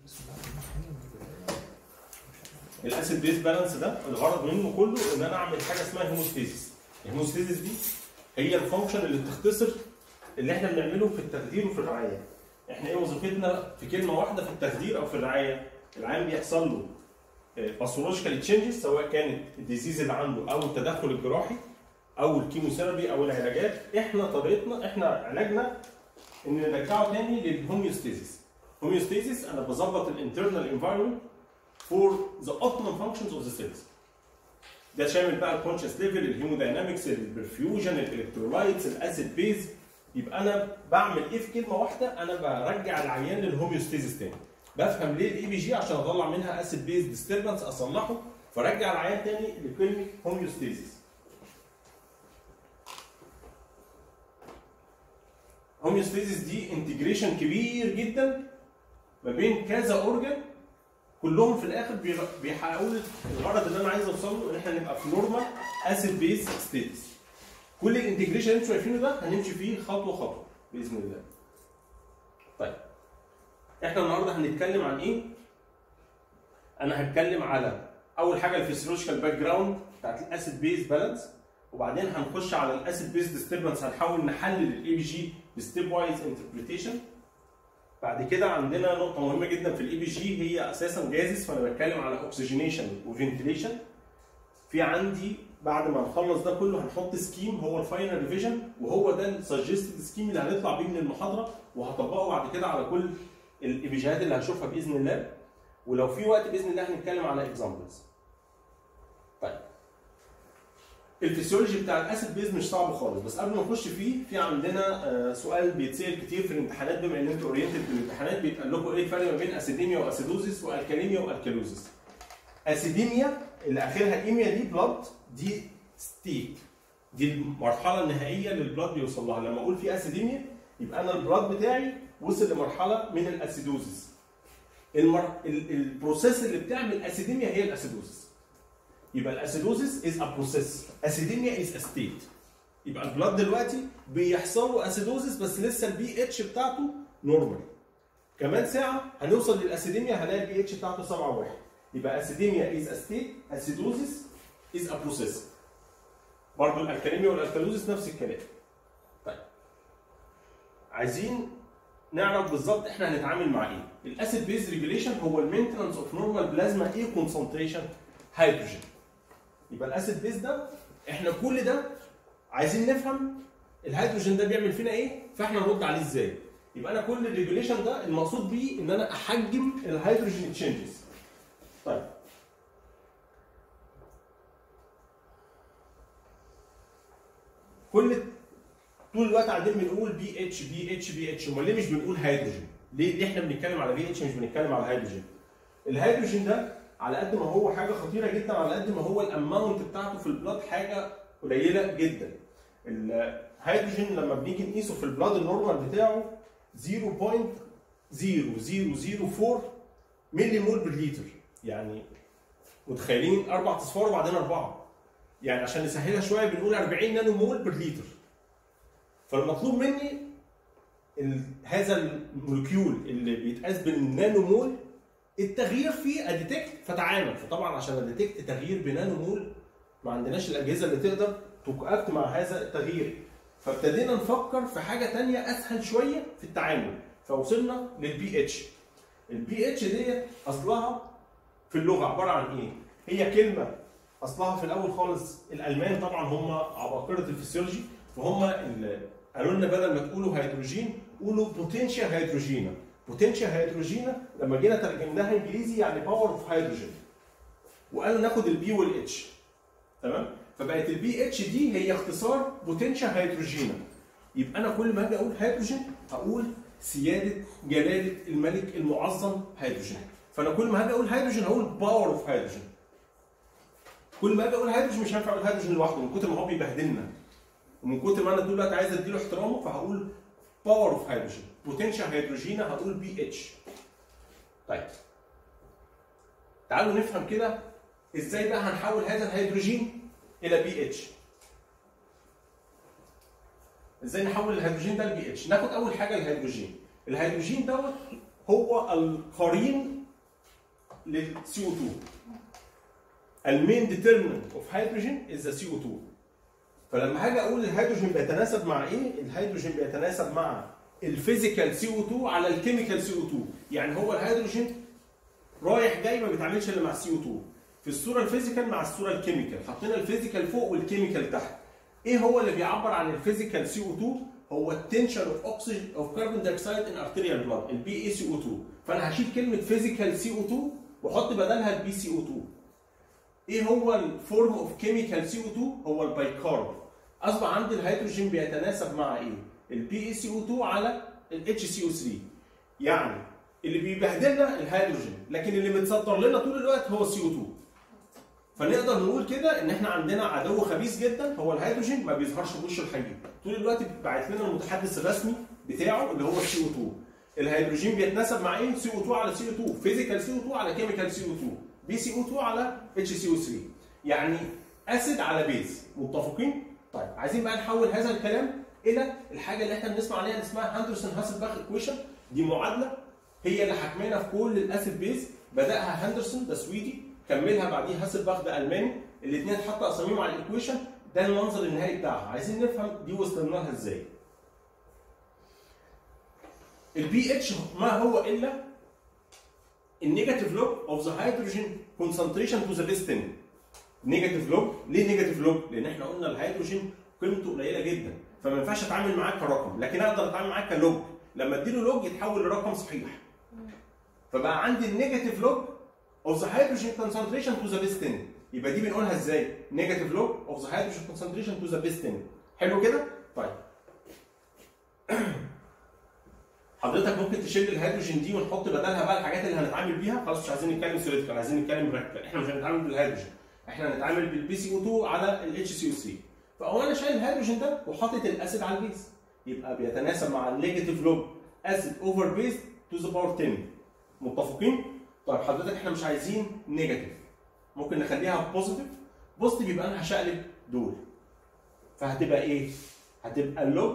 الاسيد بيز بالانس ده الغرض منه كله ان انا اعمل حاجه اسمها هيموستيزيس الهيموستيزيس دي هي الفانكشن اللي بتختصر اللي احنا بنعمله في التخدير وفي الرعايه احنا ايه وظيفتنا في كلمه واحده في التخدير او في الرعايه العيان بيحصل له باثولوجيكال تشينجز سواء كانت الديزيز اللي عنده او التدخل الجراحي او الكيموثيرابي او العلاجات احنا طريقتنا احنا علاجنا ان نرجعه تاني للهوميوستيزيس هوميوستيزيس انا بظبط الانترنال انفايرمنت فور ذا اوبتيمم فانكشنز اوف ذا سيلز ده شامل بقى الكونشس ليفل الهيموداينامكس البرفيوجن الالكترولايتس الاسيد بيز يبقى انا بعمل ايه في كلمه واحده انا برجع العيان للهوميوستيزيس تاني بفهم ليه الاي بي جي عشان اطلع منها اسيد بيز ديستربنس اصلحه فرجع العيان تاني لكلمه هوميوستيزيس هوميوستيزيس دي انتجريشن كبير جدا ما بين كذا اورجن كلهم في الاخر بيغ- بيحققوا لي الغرض اللي انا عايز اوصل له ان احنا نبقى في نورمال اسيد بيز ستيتس كل الانتجريشن اللي انتوا شايفينه ده هنمشي فيه خطوه خطوه باذن الله طيب احنا النهارده هنتكلم عن ايه انا هتكلم على اول حاجه الفسيولوجيكال باك جراوند بتاعت الاسيد بيز بالانس وبعدين هنخش على الاسيد بيز ديستربنس هنحاول نحلل الاي بي جي بستيب وايز انتربريتيشن بعد كده عندنا نقطة مهمة جدا في الاي بي جي هي اساسا جازس فانا بتكلم على اوكسجينيشن وفنتيليشن في عندي بعد ما نخلص ده كله هنحط سكيم هو الفاينل ريفيجن وهو ده السجستد سكيم اللي هنطلع بيه من المحاضرة وهطبقه بعد كده على كل الايبيجيهات اللي هنشوفها باذن الله ولو في وقت باذن الله هنتكلم على اكزامبلز. طيب الفسيولوجي بتاع الاسيد بيز مش صعب خالص بس قبل ما نخش فيه في عندنا آه، سؤال بيتسال كتير في الامتحانات بما ان انتوا اورينتد في الامتحانات بيتقال لكم ايه الفرق ما بين اسيديميا واسيدوزيس والكاليميا والكالوزيس. اسيديميا اللي اخرها ايميا دي بلاد دي ستيت دي المرحله النهائيه اللي البلاد بيوصل لها لما اقول في اسيديميا يبقى انا البلاد بتاعي وصل لمرحله من الاسيدوزيس. المر... ال- البروسيس اللي بتعمل اسيديميا هي الاسيدوزيس. يبقى الاسيدوزيس از ا بروسيس اسيديميا از ا ستيت يبقى البلاد دلوقتي بيحصل له اسيدوزيس بس لسه البي اتش بتاعته نورمال كمان ساعه هنوصل للاسيديميا هنلاقي البي اتش بتاعته 7 1 يبقى اسيديميا از ا ستيت اسيدوزيس از ا بروسيس برضه الالكاليميا والالكالوزيس نفس الكلام طيب عايزين نعرف بالظبط احنا هنتعامل مع ايه الاسيد بيز ريجوليشن هو المينتنس اوف نورمال بلازما ايه كونسنتريشن هيدروجين يبقى الاسيد بيز ده احنا كل ده عايزين نفهم الهيدروجين ده بيعمل فينا ايه فاحنا نرد عليه ازاي يبقى انا كل الريجوليشن ده المقصود بيه ان انا احجم الهيدروجين تشينجز طيب كل طول الوقت قاعدين بنقول بي اتش بي اتش بي اتش امال ليه مش بنقول هيدروجين؟ ليه ليه احنا بنتكلم على بي اتش مش بنتكلم على هيدروجين؟ الهيدروجين ده على قد ما هو حاجه خطيره جدا على قد ما هو الاماونت بتاعته في البلاد حاجه قليله جدا. الهيدروجين لما بنيجي نقيسه في البلاد النورمال بتاعه 0.0004 ملي مول بر لتر يعني متخيلين اربع اصفار وبعدين اربعه يعني عشان نسهلها شويه بنقول 40 نانو مول بر لتر فالمطلوب مني ال- هذا المولكيول اللي بيتقاس بالنانو مول التغيير فيه اديتكت فتعامل فطبعا عشان اديتكت تغيير بنانو مول ما عندناش الاجهزه اللي تقدر تكأكت مع هذا التغيير فابتدينا نفكر في حاجه تانية اسهل شويه في التعامل فوصلنا للبي اتش البي اتش ديت اصلها في اللغه عباره عن ايه؟ هي كلمه اصلها في الاول خالص الالمان طبعا هم عباقره الفسيولوجي فهم اللي قالوا لنا بدل ما تقولوا هيدروجين قولوا بوتنشال هيدروجينا بوتنشال هيدروجينا لما جينا ترجمناها انجليزي يعني باور اوف هيدروجين وقالوا ناخد البي والاتش تمام فبقت البي اتش دي هي اختصار بوتنشال هيدروجينا يبقى انا كل ما اجي اقول هيدروجين هقول سياده جلاله الملك المعظم هيدروجين فانا كل ما هاجي اقول هيدروجين هقول باور اوف هيدروجين كل ما اجي اقول هيدروجين مش هينفع اقول هيدروجين لوحده من كتر ما هو بيبهدلنا ومن كتر ما انا طول الوقت عايز اديله احترامه فهقول باور اوف هيدروجين بوتنشال هيدروجينا هقول بي اتش طيب تعالوا نفهم كده ازاي بقى هنحول هذا الهيدروجين الى بي اتش ازاي نحول الهيدروجين ده لبي اتش ناخد اول حاجه الهيدروجين الهيدروجين دوت هو القرين للسي او 2 المين ديترمنت اوف هيدروجين از ذا سي او 2 فلما هاجي اقول الهيدروجين بيتناسب مع ايه؟ الهيدروجين بيتناسب مع الفيزيكال سي او 2 على الكيميكال سي او 2 يعني هو الهيدروجين رايح جاي ما بيتعاملش الا مع السي او 2 في الصوره الفيزيكال مع الصوره الكيميكال حطينا الفيزيكال فوق والكيميكال تحت ايه هو اللي بيعبر عن الفيزيكال سي او 2 هو التنشن اوف اوكسجين اوف كربون دايوكسيد ان ارتيريال بلاد البي اي سي او 2 فانا هشيل كلمه فيزيكال سي او 2 واحط بدلها البي سي او 2 ايه هو الفورم اوف كيميكال سي او 2 هو البايكارب اصبح عندي الهيدروجين بيتناسب مع ايه البي اي سي او 2 على الاتش سي او 3 يعني اللي بيبهدلنا الهيدروجين لكن اللي متصدر لنا طول الوقت هو السي او 2 فنقدر نقول كده ان احنا عندنا عدو خبيث جدا هو الهيدروجين ما بيظهرش بوشه الحقيقي طول الوقت باعت لنا المتحدث الرسمي بتاعه اللي هو السي او 2 الهيدروجين بيتناسب مع ايه سي او 2 على سي او 2 فيزيكال سي او 2 على كيميكال سي او 2 بي سي او 2 على اتش سي او 3 يعني اسيد على بيز متفقين طيب عايزين بقى نحول هذا الكلام الى الحاجه اللي احنا بنسمع عليها اللي اسمها هاندرسون هاسلباخ ايكويشن دي معادله هي اللي حكمنا في كل الاسيد بيز بداها هاندرسون ده سويدي كملها بعديه هاسلباخ ده الماني الاثنين حطوا اساميهم على الايكويشن ده المنظر النهائي بتاعها عايزين نفهم دي وصلنا لها ازاي البي اتش ما هو الا النيجاتيف لوج اوف ذا هيدروجين كونسنتريشن تو ذا بيستن نيجاتيف لوج ليه نيجاتيف لوج؟ لان احنا قلنا الهيدروجين قيمته قليله جدا فما ينفعش اتعامل معاه كرقم لكن اقدر اتعامل معاه كلوج لما اديله لوج يتحول لرقم صحيح فبقى عندي النيجاتيف لوج اوف ذا هيدروجين كونسنتريشن تو ذا بيستن يبقى دي بنقولها ازاي؟ نيجاتيف لوج اوف ذا هيدروجين كونسنتريشن تو ذا بيستن حلو كده؟ طيب حضرتك ممكن تشيل الهيدروجين دي ونحط بدلها بقى الحاجات اللي هنتعامل بيها خلاص مش عايزين نتكلم ثيوريتيكال عايزين نتكلم براكتيكال احنا مش هنتعامل بالهيدروجين احنا هنتعامل بالبي سي او 2 على الاتش سي او 3 فهو انا شايل الهيدروجين ده وحاطط الاسيد على البيز يبقى بيتناسب مع النيجاتيف لوج اسيد اوفر بيز تو ذا باور 10 متفقين؟ طيب حضرتك احنا مش عايزين نيجاتيف ممكن نخليها بوزيتيف بوزيتيف يبقى انا هشقلب دول فهتبقى ايه؟ هتبقى اللوج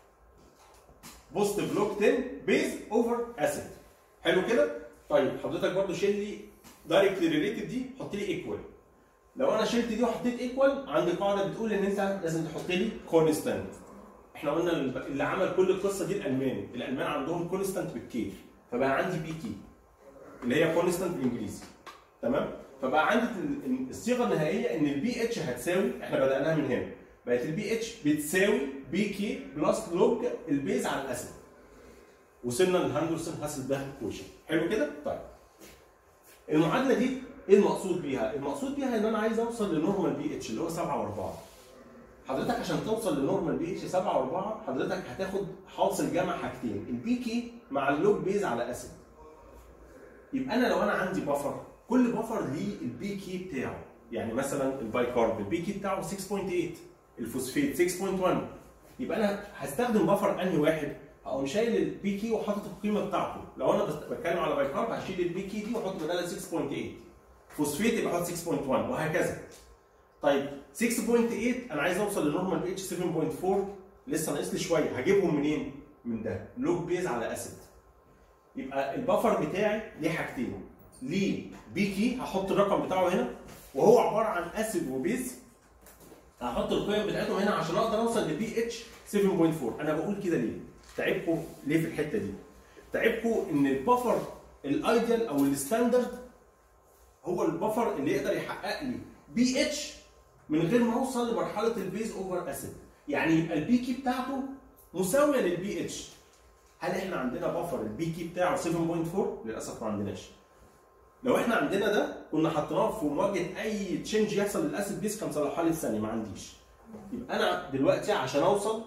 بوزيتيف لوج 10 بيز اوفر اسيد حلو كده؟ طيب حضرتك برضو شيل لي دايركتلي ريليتد دي حط لي ايكوال لو انا شلت دي وحطيت ايكوال عندي قاعده بتقول ان انت لازم تحط لي كونستانت احنا قلنا اللي عمل كل القصه دي الالمان الالمان عندهم كونستانت بالكيف فبقى عندي بي كي اللي هي كونستانت بالانجليزي تمام فبقى عندي الصيغه النهائيه ان البي اتش هتساوي احنا بداناها من هنا بقت البي اتش بتساوي بي كي بلس لوج البيز على الاسيد وصلنا للهاندرسون هاسلباخ ايكويشن حلو كده طيب المعادله دي ايه المقصود بيها؟ المقصود بيها ان انا عايز اوصل لنورمال بي اتش اللي هو 7 و4 حضرتك عشان توصل لنورمال بي اتش 7 و4 حضرتك هتاخد حاصل جمع حاجتين البي كي مع اللوج بيز على اسيد يبقى انا لو انا عندي بفر كل بفر ليه البي كي بتاعه يعني مثلا البايكارب البي كي بتاعه 6.8 الفوسفيت 6.1 يبقى انا هستخدم بفر انهي واحد اقوم شايل البي كي وحاطط القيمه بتاعته لو انا بتكلم على بايكارب هشيل البي كي دي واحط بدالها 6.8 فوسفيت يبقى احط 6.1 وهكذا طيب 6.8 انا عايز اوصل لنورمال بي اتش 7.4 لسه ناقص لي شويه هجيبهم منين؟ من ده لوج بيز على اسيد يبقى البفر بتاعي ليه حاجتين ليه بي كي هحط الرقم بتاعه هنا وهو عباره عن اسيد وبيز هحط القيم بتاعتهم هنا عشان اقدر اوصل لبي اتش 7.4 انا بقول كده ليه؟ تعبكم ليه في الحته دي؟ تعبكم ان البفر الايديال او الستاندرد هو البفر اللي يقدر يحقق لي بي اتش من غير ما اوصل لمرحله البيز اوفر اسيد يعني يبقى البي كي بتاعته مساويه للبي اتش هل احنا عندنا بفر البي كي بتاعه 7.4 للاسف ما عندناش لو احنا عندنا ده كنا حطيناه في مواجهه اي تشينج يحصل للاسيد بيز كان صلحها لي الثانيه ما عنديش يبقى انا دلوقتي عشان اوصل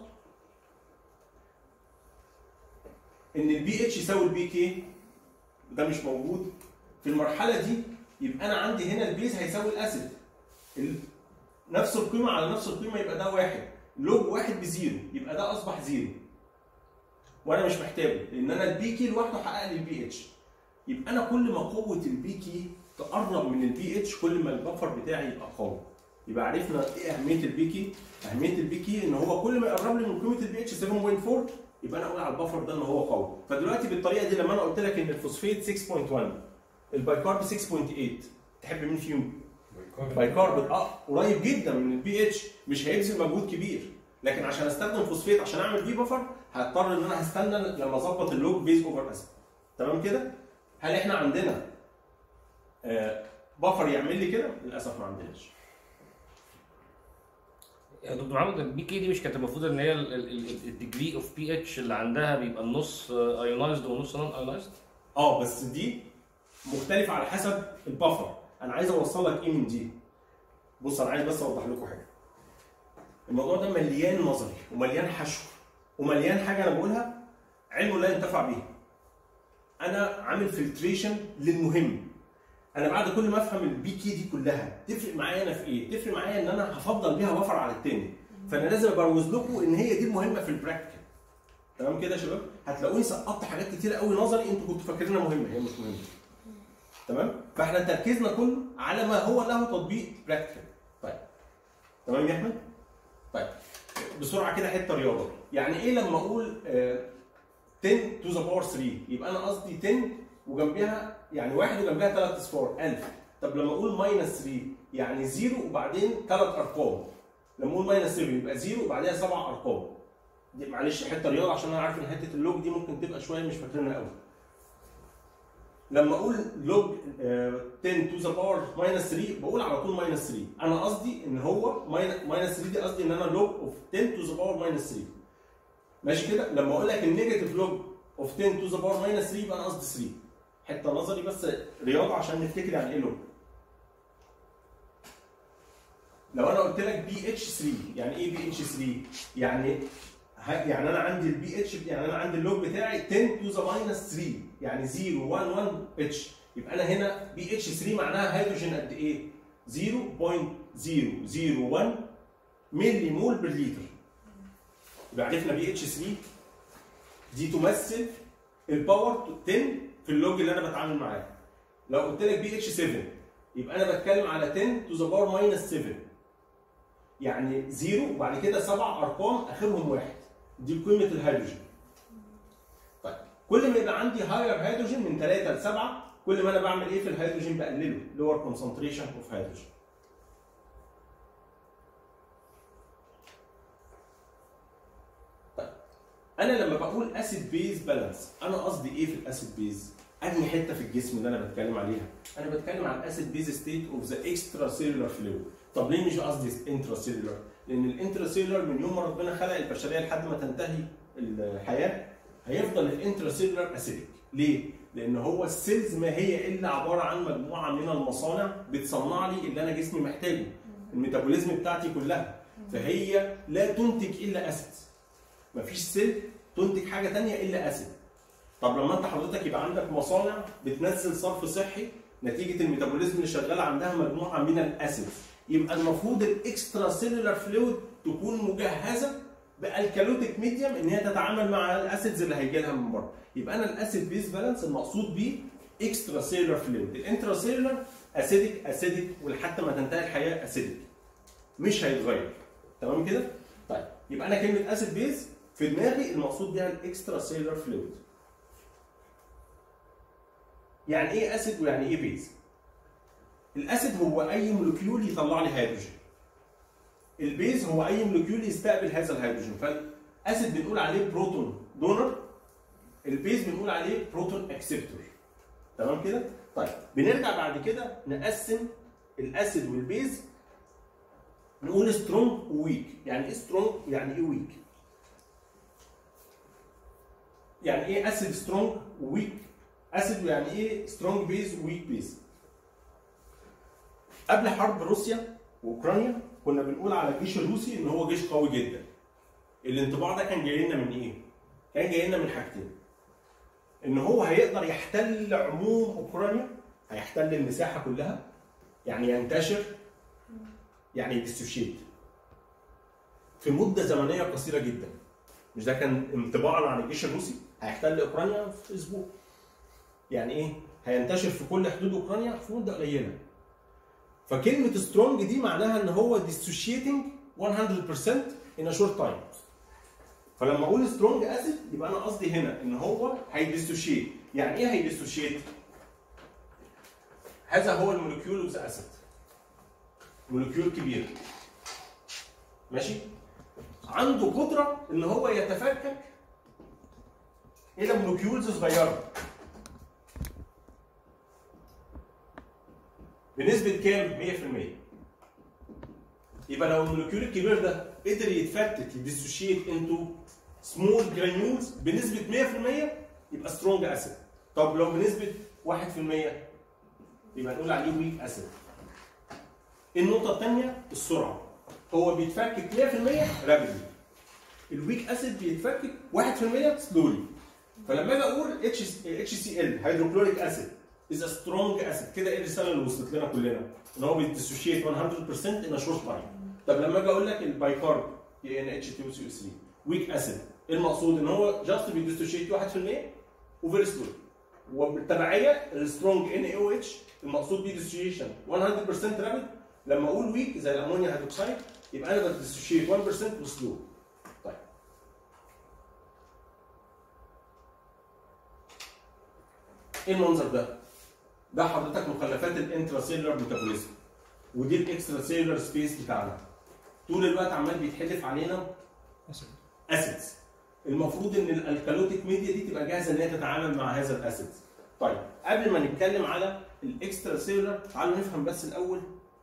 ان البي اتش يساوي البي كي ده مش موجود في المرحله دي يبقى انا عندي هنا البيز هيساوي الاسيد نفس القيمه على نفس القيمه يبقى ده واحد لوج واحد بزيرو يبقى ده اصبح زيرو وانا مش محتاجه لان انا البي كي لوحده حقق لي البي اتش يبقى انا كل ما قوه البي كي تقرب من البي اتش كل ما البفر بتاعي يبقى قوي يبقى عرفنا ايه اهميه البي كي اهميه البي كي ان هو كل ما يقرب لي من قيمه البي اتش 7.4 يبقى انا اقول على البفر ده ان هو قوي فدلوقتي بالطريقه دي لما انا قلت لك ان الفوسفيت 6.1 البايكارب 6.8 تحب مين فيهم؟ بايكارب اه قريب جدا من البي اتش مش هيبذل مجهود كبير لكن عشان استخدم فوسفيت عشان اعمل بيه بفر هضطر ان انا هستنى لما اظبط اللوج بيز اوفر اسيد تمام كده؟ هل احنا عندنا آه بفر يعمل لي كده؟ للاسف ما عندناش يا دكتور محمد البي كي دي مش كانت المفروض ان هي الديجري اوف بي اتش اللي عندها بيبقى النص ايونايزد ونص نون ايونايزد اه بس دي مختلفة على حسب البفر انا عايز اوصل لك ايه من دي بص انا عايز بس اوضح لكم حاجة الموضوع ده مليان نظري ومليان حشو ومليان حاجة انا بقولها علم لا ينتفع بيها انا عامل فلتريشن للمهم انا بعد كل ما افهم البي كي دي كلها تفرق معايا انا في ايه تفرق معايا ان انا هفضل بيها بفر على التاني فانا لازم ابروز لكم ان هي دي المهمه في البراكتيكال تمام كده يا شباب هتلاقوني سقطت حاجات كتير قوي نظري انتوا كنتوا فاكرينها مهمه هي مش مهمه تمام فاحنا تركيزنا كله على ما هو له تطبيق براكتيكال طيب تمام يا احمد طيب بسرعه كده حته رياضه يعني ايه لما اقول آه 10 تو ذا باور 3 يبقى انا قصدي 10 وجنبها يعني واحد وجنبها ثلاث اصفار 1000 طب لما اقول ماينس 3 يعني زيرو وبعدين ثلاث ارقام لما اقول ماينس 7 يبقى زيرو وبعدها سبع ارقام دي معلش حته رياضه عشان انا عارف ان حته اللوج دي ممكن تبقى شويه مش فاكرينها قوي لما اقول لوج 10 تو ذا باور ماينس 3 بقول على طول ماينس 3 انا قصدي ان هو ماينس 3 دي قصدي ان انا لوج اوف 10 تو ذا باور ماينس 3 ماشي كده لما اقول لك النيجاتيف لوج اوف 10 تو ذا باور ماينس 3 يبقى انا قصدي 3 حته نظري بس رياضه عشان نفتكر يعني ايه لوج لو انا قلت لك بي اتش 3 يعني ايه بي اتش 3 يعني يعني انا عندي البي اتش يعني انا عندي اللوج بتاعي 10 تو ذا ماينس 3 يعني 0 1 1 اتش يبقى انا هنا بي اتش 3 معناها هيدروجين قد ايه 0.001 ملي مول بر لتر يبقى عرفنا بي اتش 3 دي تمثل الباور 10 في اللوج اللي انا بتعامل معاه لو قلت لك بي اتش 7 يبقى انا بتكلم على 10 تو ذا باور ماينس 7 يعني زيرو وبعد كده سبع ارقام اخرهم واحد دي قيمه الهيدروجين طيب كل ما يبقى عندي هاير هيدروجين من 3 ل 7 كل ما انا بعمل ايه في الهيدروجين بقلله لور كونسنتريشن اوف هيدروجين طيب انا لما بقول اسيد بيز بالانس انا قصدي ايه في الاسيد بيز انهي حته في الجسم اللي انا بتكلم عليها انا بتكلم عن الاسيد بيز ستيت اوف ذا اكسترا سيلولار فلويد طب ليه مش قصدي انترا سيلولار لان الانترا سيلولار من يوم ما ربنا خلق البشريه لحد ما تنتهي الحياه هيفضل الانترا سيلولار اسيدك ليه لان هو السيلز ما هي الا عباره عن مجموعه من المصانع بتصنع لي اللي انا جسمي محتاجه الميتابوليزم بتاعتي كلها فهي لا تنتج الا اسيد مفيش سيل تنتج حاجه ثانيه الا اسيد طب لما انت حضرتك يبقى عندك مصانع بتنزل صرف صحي نتيجه الميتابوليزم اللي شغال عندها مجموعه من الاسيد يبقى المفروض الاكسترا سيلولار فلويد تكون مجهزه بالكالوتيك ميديوم ان هي تتعامل مع الاسيدز اللي هيجي لها من بره يبقى انا الاسيد بيز بالانس المقصود بيه اكسترا سيلولار فلويد الانترا سيلولار اسيدك اسيدك ولحتى ما تنتهي الحياه اسيدك مش هيتغير تمام كده طيب يبقى انا كلمه اسيد بيز في دماغي المقصود بيها الاكسترا سيلولار فلويد يعني ايه اسيد ويعني ايه بيز الاسيد هو اي مولكيول يطلع لي هيدروجين البيز هو اي مولكيول يستقبل هذا الهيدروجين فالاسيد بنقول عليه بروتون دونر البيز بنقول عليه بروتون اكسبتور تمام كده طيب بنرجع بعد كده نقسم الاسيد والبيز نقول سترونج وويك يعني ايه سترونج يعني ايه ويك يعني ايه اسيد سترونج وويك اسيد يعني ايه سترونج بيز ويك بيز قبل حرب روسيا واوكرانيا كنا بنقول على الجيش الروسي ان هو جيش قوي جدا الانطباع ده كان جاي لنا من ايه كان جاي لنا من حاجتين ان هو هيقدر يحتل عموم اوكرانيا هيحتل المساحه كلها يعني ينتشر يعني يديسوشيت في مده زمنيه قصيره جدا مش ده كان انطباعنا عن الجيش الروسي هيحتل اوكرانيا في اسبوع يعني ايه هينتشر في كل حدود اوكرانيا في مده قليله فكلمه سترونج دي معناها ان هو dissociating 100% in a short time فلما اقول سترونج اسيد يبقى انا قصدي هنا ان هو هيديسوشيت يعني ايه هيديسوشيت هذا هو المولكيول اوف ذا اسيد مولكيول كبير ماشي عنده قدره ان هو يتفكك الى مولكيولز صغيره بنسبه كام 100% يبقى لو المولكيول الكبير ده قدر يتفتت يديسوشيت انتو سمول جرانيولز بنسبه 100% يبقى سترونج اسيد طب لو بنسبه 1% يبقى نقول عليه ويك اسيد النقطه الثانيه السرعه هو بيتفكك 100% رابيدلي الويك اسيد بيتفكك 1% سلولي فلما اجي اقول اتش اتش سي ال هيدروكلوريك اسيد از سترونج اسيد كده ايه الرساله اللي وصلت لنا كلنا ان هو بيديسوشيت 100% ان شورت تايم طب لما اجي اقول لك البايكارب اي ان اتش 2 سي 3 ويك اسيد ايه المقصود ان هو جاست بيديسوشيت 1% وفيري سلو وبالتبعيه السترونج ان اي او اتش المقصود بيه ديسوشيشن 100% رابيد لما اقول ويك زي الامونيا هيدروكسيد يبقى انا بديسوشيت 1% وسلو طيب ايه المنظر ده؟ ده حضرتك مخلفات الانترا سيلولار ميتابوليزم ودي الاكسترا سيلولار سبيس بتاعنا طول الوقت عمال بيتحدف علينا اسيدز المفروض ان الالكالوتيك ميديا دي تبقى جاهزه ان هي تتعامل مع هذا الاسيد طيب قبل ما نتكلم على الاكسترا سيلولار تعالوا نفهم بس الاول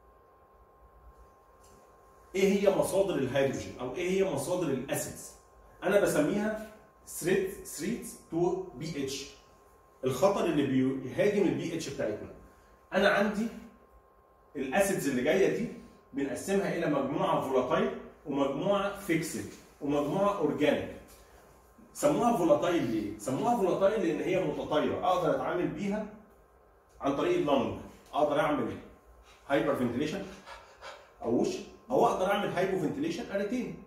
ايه هي مصادر الهيدروجين او ايه هي مصادر الاسيدز انا بسميها ثريت ثريت تو بي اتش الخطر اللي بيهاجم البي اتش بتاعتنا انا عندي الاسيدز اللي جايه دي بنقسمها الى مجموعه فولاتايل ومجموعه فيكسد ومجموعه اورجانيك سموها فولاتايل ليه؟ سموها فولاتايل لان هي متطايره اقدر اتعامل بيها عن طريق اللنج اقدر اعمل هايبر فنتليشن اوش او اقدر اعمل هايبو فنتليشن اريتين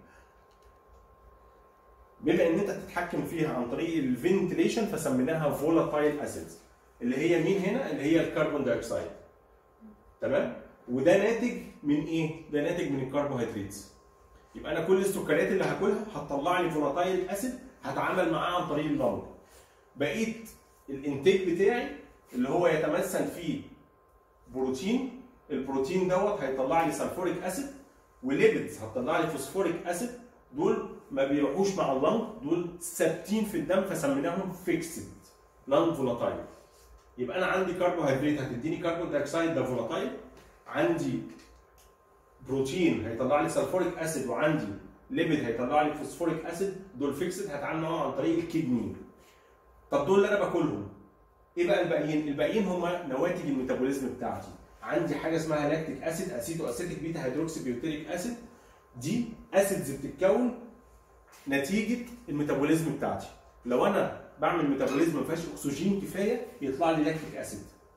بما ان انت تتحكم فيها عن طريق الفنتليشن فسميناها فولاتايل اسيدز اللي هي مين هنا؟ اللي هي الكربون دايوكسيد تمام؟ وده ناتج من ايه؟ ده ناتج من الكربوهيدرات يبقى انا كل السكريات اللي هاكلها هتطلع لي فولاتايل اسيد هتعامل معاه عن طريق اللنج بقيت الانتاج بتاعي اللي هو يتمثل فيه بروتين البروتين دوت هيطلع لي سلفوريك اسيد وليبيدز هتطلع لي فوسفوريك اسيد دول ما بيروحوش مع اللنج دول ثابتين في الدم فسميناهم فيكسد نون فولاتايل يبقى انا عندي كربوهيدرات هتديني كربون دايوكسيد ده فولاتايل عندي بروتين هيطلع لي سلفوريك اسيد وعندي ليبيد هيطلع لي فوسفوريك اسيد دول فيكسد هتعامل معاهم عن طريق الكدني طب دول اللي انا باكلهم ايه بقى الباقيين؟ الباقيين هم نواتج الميتابوليزم بتاعتي عندي حاجه اسمها لاكتيك اسيد اسيتو اسيتيك بيتا هيدروكسي بيوتيريك اسيد دي اسيدز بتتكون نتيجه الميتابوليزم بتاعتي لو انا بعمل ميتابوليزم ما فيهاش اكسجين كفايه يطلع لي لاكتيك اسيد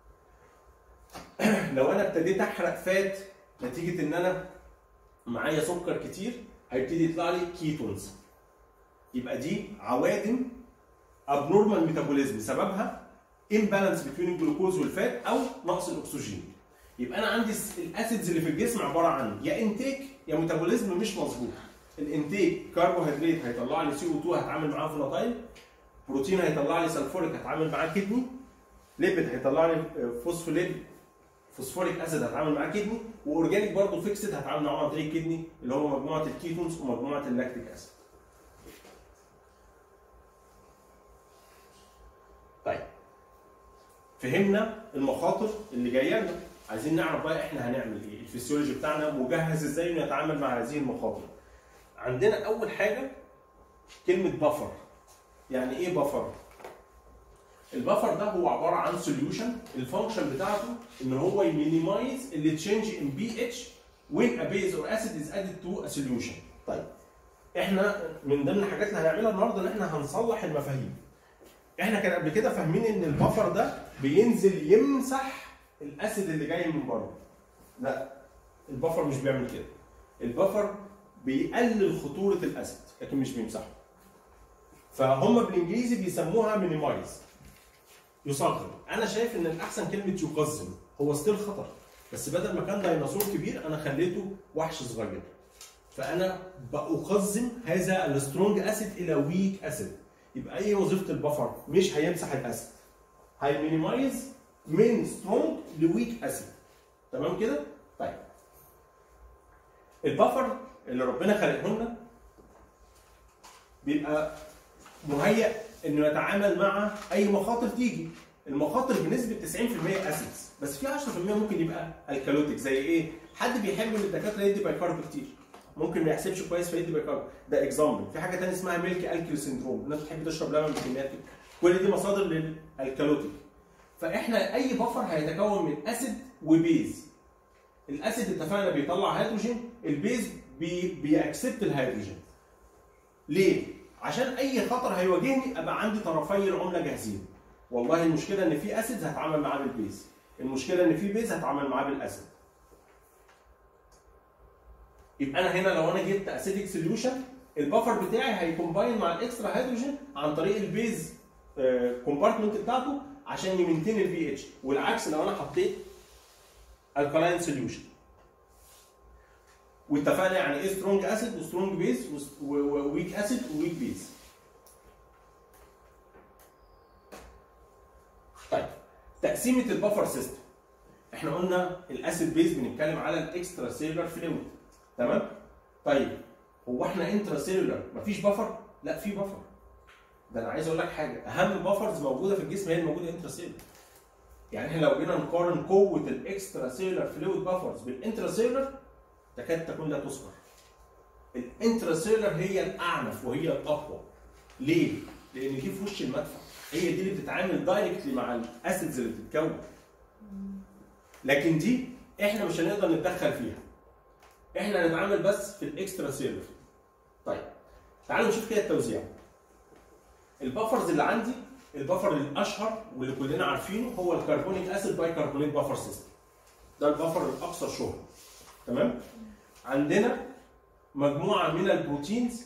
لو انا ابتديت احرق فات نتيجه ان انا معايا سكر كتير هيبتدي يطلع لي كيتونز يبقى دي عوادم ابنورمال ميتابوليزم سببها امبالانس بين الجلوكوز والفات او نقص الاكسجين يبقى انا عندي الاسيدز اللي في الجسم عباره عن يا انتيك يا ميتابوليزم مش مظبوط الانتيك كربوهيدرات هيطلع لي سي او 2 هتعامل معاه فولاتايل بروتين هيطلع لي سلفوريك هتعامل معاه كدني ليبيد هيطلع لي فوسفوليد فوسفوريك اسيد هتعامل معاه كدني واورجانيك برضه فيكسد هتعامل معاه عن طريق الكدني اللي هو مجموعه الكيتونز ومجموعه اللاكتيك اسيد. طيب فهمنا المخاطر اللي جايه لنا عايزين نعرف بقى احنا هنعمل ايه الفسيولوجي بتاعنا مجهز ازاي نتعامل مع هذه المخاطر عندنا اول حاجه كلمه بفر يعني ايه بفر البفر ده هو عباره عن سوليوشن الفانكشن بتاعته ان هو يمينيمايز اللي تشينج ان بي اتش when a base or acid is added to a solution. طيب احنا من ضمن الحاجات اللي هنعملها النهارده ان احنا هنصلح المفاهيم. احنا كان قبل كده فاهمين ان البفر ده بينزل يمسح الاسيد اللي جاي من بره. لا البفر مش بيعمل كده. البفر بيقلل خطوره الاسيد لكن مش بيمسحه. فهم بالانجليزي بيسموها مينيمايز. يصغر انا شايف ان الاحسن كلمه يقزم هو ستيل خطر بس بدل ما كان ديناصور كبير انا خليته وحش صغير فانا باقزم هذا السترونج اسيد الى ويك اسيد يبقى ايه وظيفه البفر مش هيمسح الاسيد هيمينيمايز من سترونج لويك اسيد تمام كده؟ طيب البفر اللي ربنا خلقه لنا بيبقى مهيأ انه يتعامل مع اي مخاطر تيجي المخاطر بنسبه 90% اسيدز بس في 10% ممكن يبقى الكالوتيك زي ايه؟ حد بيحب من الدكاتره يدي بايكارب كتير ممكن ما يحسبش كويس فيدي بايكارب ده اكزامبل في حاجه ثانيه اسمها ميلك الكيل سندروم الناس بتحب تشرب لبن بكميات كل دي مصادر للالكالوتيك فاحنا اي بفر هيتكون من اسيد وبيز الاسيد اتفقنا بيطلع هيدروجين البيز بي بيأكسبت الهيدروجين ليه؟ عشان اي خطر هيواجهني ابقى عندي طرفي العمله جاهزين والله المشكله ان في اسيد هتعامل معاه بالبيز المشكله ان في بيز هتعامل معاه بالاسيد يبقى انا هنا لو انا جبت اسيدك سوليوشن البفر بتاعي هيكومباين مع الاكسترا هيدروجين عن طريق البيز كومبارتمنت بتاعته عشان يمنتين البي اتش والعكس لو انا حطيت الكالاين سوليوشن واتفقنا يعني ايه سترونج اسيد وسترونج بيز وويك اسيد وويك بيز طيب تقسيمه البفر سيستم احنا قلنا الاسيد بيز بنتكلم على الاكسترا سيلولار فلويد تمام طيب هو احنا انترا سيلولار مفيش بفر لا في بفر ده انا عايز اقول لك حاجه اهم بفرز موجوده في الجسم هي الموجوده انترا سيلولار يعني احنا لو جينا نقارن قوه الاكسترا سيلولار فلويد بفرز بالانترا سيلولار تكاد تكون لا تذكر الانترا سيلولار هي الاعنف وهي الاقوى ليه؟ لان دي في وش المدفع هي دي اللي بتتعامل دايركتلي مع الاسيدز اللي بتتكون لكن دي احنا مش هنقدر نتدخل فيها احنا هنتعامل بس في الاكسترا سيلولار طيب تعالوا نشوف كده التوزيع البفرز اللي عندي البفر الاشهر واللي كلنا عارفينه هو الكربونيك اسيد باي كربونيت بفر سيستم ده البفر الاكثر شهره تمام عندنا مجموعه من البروتينز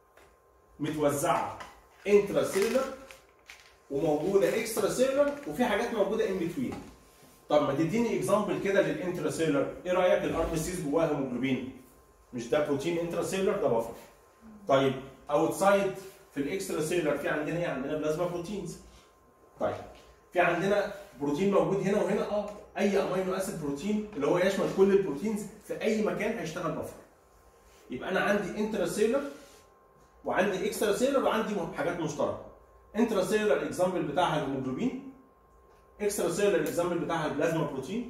متوزعه انترا سيلولر وموجوده اكسترا سيلولر وفي حاجات موجوده ان بتوين طب ما تديني اكزامبل كده للانترا سيلولر ايه رايك الار بي سيز جواها هيموجلوبين مش ده بروتين انترا سيلولر ده بفر طيب اوتسايد في الاكسترا سيلولر في عندنا ايه عندنا بلازما بروتينز طيب في عندنا بروتين موجود هنا وهنا اه اي امينو اسيد بروتين اللي هو يشمل كل البروتينز في اي مكان هيشتغل بفر يبقى انا عندي انترا سيلولر وعندي اكسترا سيلولر وعندي حاجات مشتركه انترا سيلولر اكزامبل بتاعها الهيموجلوبين اكسترا سيلولر اكزامبل بتاعها البلازما بروتين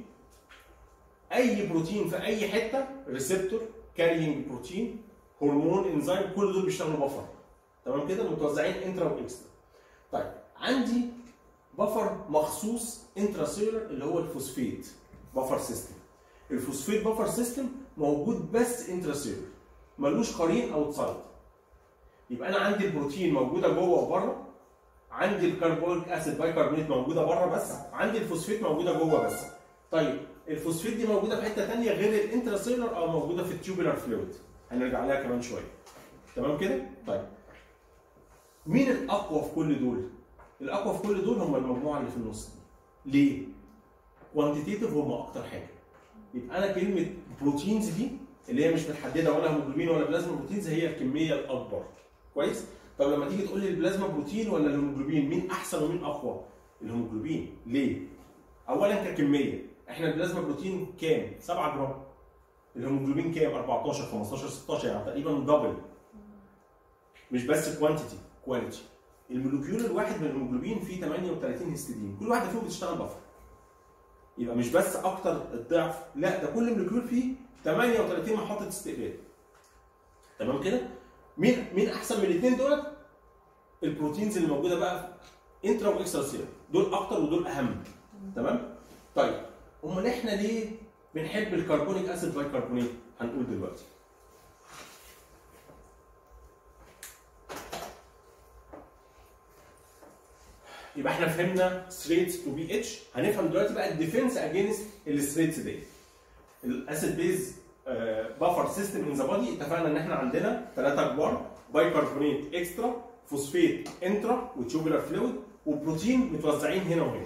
اي بروتين في اي حته ريسبتور كارينج بروتين هرمون انزيم كل دول بيشتغلوا بفر تمام كده متوزعين انترا واكسترا طيب عندي بفر مخصوص انترا سيلولر اللي هو الفوسفيت بفر سيستم الفوسفيت بفر سيستم موجود بس انترا سيلولر ملوش قرين اوتسايد يبقى انا عندي البروتين موجوده جوه وبره عندي الكربونيك اسيد بايكربونات موجوده بره بس عندي الفوسفيت موجوده جوه بس طيب الفوسفيت دي موجوده في حته ثانيه غير الانترا سيلولر او موجوده في التيوبولار فلويد هنرجع لها كمان شويه تمام كده طيب مين الاقوى في كل دول الاقوى في كل دول هم المجموعه اللي في النص دي ليه كوانتيتيف هم اكتر حاجه يبقى انا كلمه بروتينز دي اللي هي مش متحدده ولا هيموجلوبين ولا بلازما بروتينز هي الكميه الاكبر كويس طب لما تيجي تقول لي البلازما بروتين ولا الهيموجلوبين مين احسن ومين اقوى الهيموجلوبين ليه اولا ككميه احنا البلازما بروتين كام 7 جرام الهيموجلوبين كام 14 15 16 يعني تقريبا دبل مش بس كوانتيتي كواليتي المولكيول الواحد من الهيموجلوبين فيه 38 هيستidine كل واحده فيهم بتشتغل بفر يبقى مش بس اكتر الضعف لا ده كل مولكيول فيه 38 محطه استقبال تمام كده مين مين احسن من الاثنين دول البروتينز اللي موجوده بقى انترا واكسترا سيلر دول اكتر ودول اهم تمام طيب امال احنا ليه بنحب الكربونيك اسيد بايكربونات هنقول دلوقتي يبقى احنا فهمنا ستريتس تو بي اتش هنفهم دلوقتي بقى الديفنس اجينست الستريتس دي الاسيد بيز بافر سيستم ان ذا بودي اتفقنا ان احنا عندنا ثلاثه كبار بايكربونات اكسترا فوسفيت انترا وتيوبولار فلويد وبروتين متوزعين هنا وهنا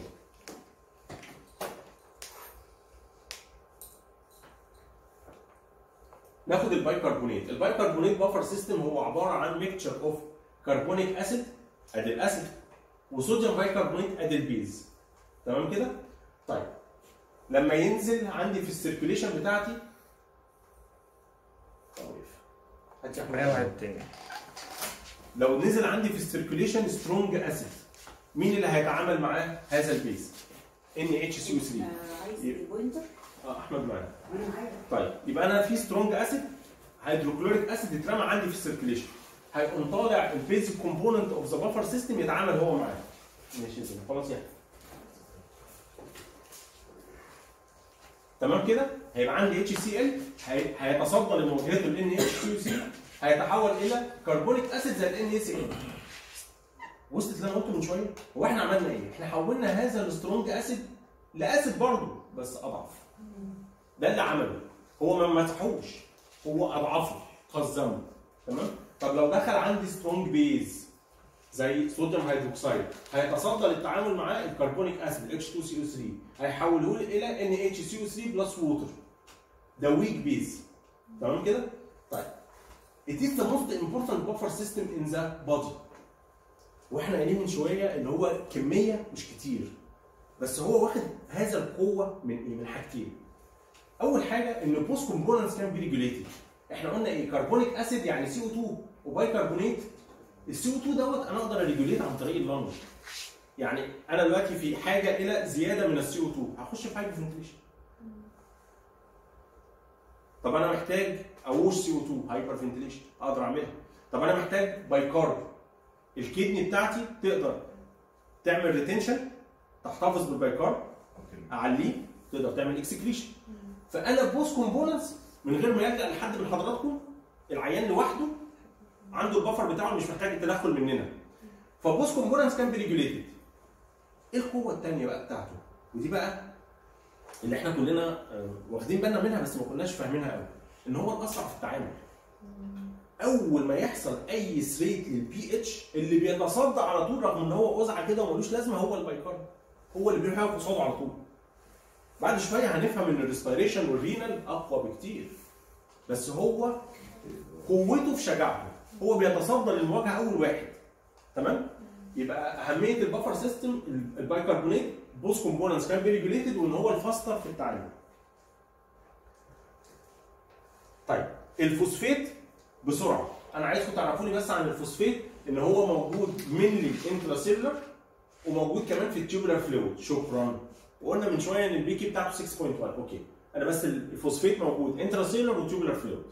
ناخد البايكربونات البايكربونات بافر سيستم هو عباره عن ميكتشر اوف كربونيك اسيد ادي الاسيد وصوديوم بايكربونات ادي البيز تمام كده لما ينزل عندي في السيركيوليشن بتاعتي هات يا أحمد. معايا واحد تاني لو نزل عندي في السيركيوليشن سترونج اسيد مين اللي هيتعامل معاه هذا البيز ان اتش سي 3 آه، عايز البوينتر اه احمد معانا انا معايا طيب يبقى انا في سترونج اسيد هيدروكلوريك اسيد اترمى عندي في السيركيليشن هيقوم طالع البيزك كومبوننت اوف ذا بافر سيستم يتعامل هو معاه ماشي كده خلاص يعني تمام كده هيبقى عندي اتش سي ال هيتصدى لمواجهته الان اتش سي سي هيتحول الى كربونيك اسيد زي الان اس ال وصلت اللي انا قلته من شويه هو احنا عملنا ايه؟ احنا حولنا هذا السترونج اسيد لاسيد برضه بس اضعف ده اللي عمله هو ما مسحوش هو اضعفه قزمه تمام طب لو دخل عندي سترونج بيز زي صوديوم هيدروكسيد هيتصدى للتعامل معاه الكربونيك اسيد H2CO3 هيحوله لي الى NaHCO3 بلس ووتر ده ويك بيز تمام كده؟ طيب It is the most important buffer system in the body واحنا قايلين من شويه ان هو كميه مش كتير بس هو واخد هذا القوه من ايه؟ من حاجتين اول حاجه ان بوست كومبوننتس كان بي ريجوليتد احنا قلنا ايه كربونيك اسيد يعني سي او 2 وبايكربونات السي او 2 دوت انا اقدر اريجوليت عن طريق اللنج يعني انا دلوقتي في حاجه الى زياده من السي او 2 هخش في حاجه فنتليشن طب انا محتاج اوش سي او 2 هايبر فنتليشن اقدر اعملها طب انا محتاج بايكارب الكدني بتاعتي تقدر تعمل ريتنشن تحتفظ بالبايكارب اعليه تقدر تعمل اكسكريشن فانا بوست كومبوننتس من غير ما يلجا لحد من حضراتكم العيان لوحده عنده البفر بتاعه مش محتاج التدخل مننا فبوست كومبوننتس كان بريجوليتد ايه القوه الثانيه بقى بتاعته ودي بقى اللي احنا كلنا آه، واخدين بالنا منها بس ما كناش فاهمينها قوي ان هو الاسرع في التعامل اول ما يحصل اي ثريت للبي اتش اللي بيتصدى على طول رغم ان هو قزعه كده وملوش لازمه هو البايكارب هو اللي بيروح يقف قصاده على طول بعد شويه هنفهم ان الريسبيريشن والرينال اقوى بكتير بس هو قوته في شجاعته هو بيتصدى للمواجهه اول واحد تمام يبقى اهميه البفر سيستم البايكربونات بوث كومبوننتس كان ريجوليتد وان هو الفاستر في التعامل طيب الفوسفات بسرعه انا عايزكم تعرفوا لي بس عن الفوسفات ان هو موجود منلي انتراسيلر وموجود كمان في التيوبولار فلويد شكرا وقلنا من شويه ان البيكي بتاعته 6.1 اوكي انا بس الفوسفات موجود انتراسيلر وتيوبولار فلويد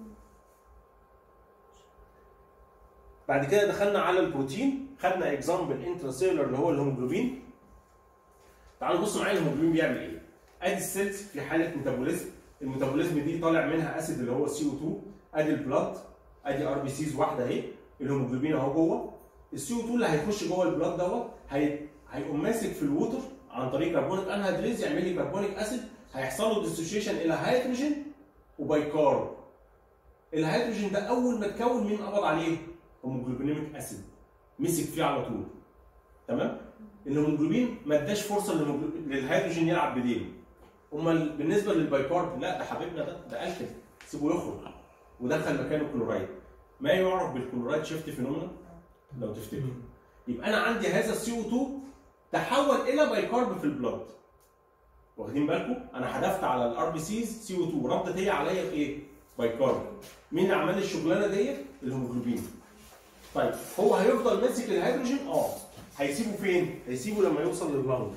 بعد كده دخلنا على البروتين خدنا اكزامبل انتراسيلر اللي هو الهيموجلوبين تعالوا بصوا معايا الهيموجلوبين بيعمل ايه ادي السيلز في حاله ميتابوليزم الميتابوليزم دي طالع منها اسيد اللي هو سي او 2 ادي البلاد ادي ار بي سيز واحده اهي الهيموجلوبين اهو جوه السي او 2 اللي هيخش جوه البلاد دوت هي... هيقوم ماسك في الووتر عن طريق كربونيك انهيدريز يعمل لي كربونيك اسيد هيحصل له ديسوشيشن الى هيدروجين وبايكارب الهيدروجين ده اول ما اتكون مين قبض عليه؟ هيموجلوبينيميك اسيد مسك فيه على طول تمام؟ الهيموجلوبين ما اداش فرصه للهيموجلو- للهيدروجين يلعب بديله امال بالنسبه للبايكارب لا ده حبيبنا ده ده الكل سيبه يخرج ودخل مكانه كلورايد ما يعرف بالكلورايد شيفت فينومينا لو تفتكروا يبقى انا عندي هذا السي او 2 تحول الى بايكارب في البلاد واخدين بالكم انا حذفت على الار بي سيز سي او 2 ردت هي عليا بايه بايكارب مين اللي عمل لي الشغلانه ديت الهيموجلوبين طيب هو هيفضل ماسك الهيدروجين اه هيسيبه فين هيسيبه لما يوصل للبلانك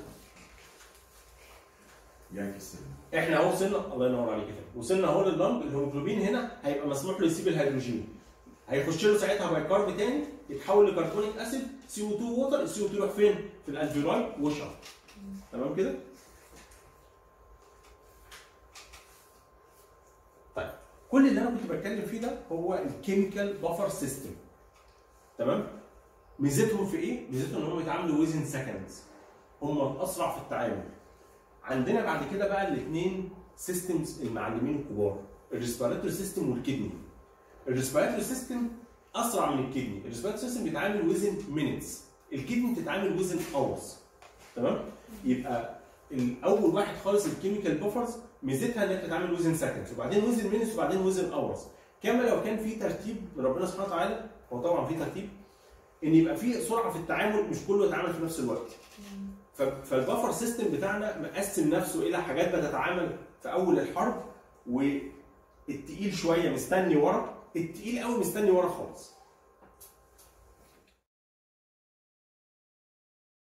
يعكس احنا اهو وصلنا الله ينور عليك كده وصلنا اهو لللنج الهيموجلوبين هنا هيبقى مسموح له يسيب الهيدروجين هيخش له ساعتها بايكارب تاني يتحول لكربونيك اسيد سي او 2 ووتر السي او 2 يروح فين؟ في الالفيولاي وشر تمام كده؟ طيب كل اللي انا كنت بتكلم فيه ده هو الكيميكال بافر سيستم تمام؟ ميزتهم في ايه؟ ميزتهم ان هم بيتعاملوا ويزن سكندز هم الاسرع في التعامل عندنا بعد كده بقى الاثنين سيستمز المعلمين الكبار الريسبيراتوري سيستم والكدني الريسبيراتوري سيستم اسرع من الكدني الريسبيراتوري سيستم بيتعامل ويزن مينتس الكدني بتتعامل ويزن اورز تمام يبقى الاول واحد خالص الكيميكال بوفرز ميزتها انها بتتعامل ويزن سكندز وبعدين ويزن مينتس وبعدين ويزن اورز كما لو كان في ترتيب من ربنا سبحانه وتعالى هو طبعا في ترتيب ان يبقى في سرعه في التعامل مش كله يتعامل في نفس الوقت ف- فالبفر سيستم بتاعنا مقسم نفسه الى حاجات بتتعامل في اول الحرب والتقيل شويه مستني ورا التقيل قوي مستني ورا خالص